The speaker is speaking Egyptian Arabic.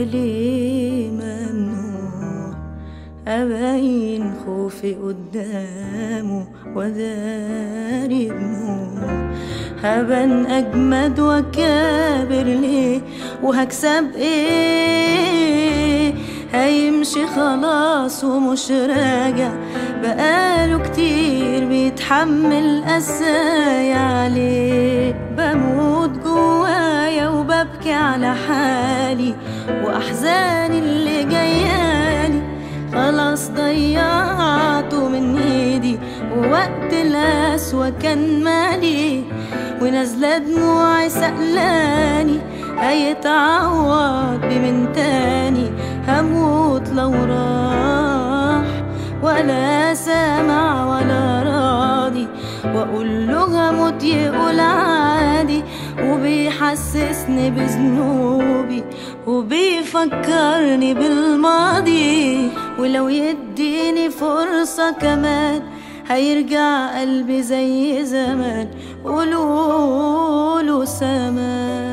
ليه ممنوع أبين خوفي قدامه وداري دموع هبن أجمد وكابر ليه وهكسب إيه هيمشي خلاص ومش راجع بقاله كتير بيتحمل قسايا عليه بموت جوايا وببكي على حالي وأحزاني اللي جايالي خلاص ضيعته من ايدي ووقت القسوة كان مالي ونازلة دموعي سألاني هيتعوض بمن تاني هموت لو راح ولا سامع ولا راضي واقول له هموت يقول عادي وبيحسسني بذنوبي وبيفكرني بالماضي ولو يديني فرصة كمان هيرجع قلبي زي زمان قولوله سمان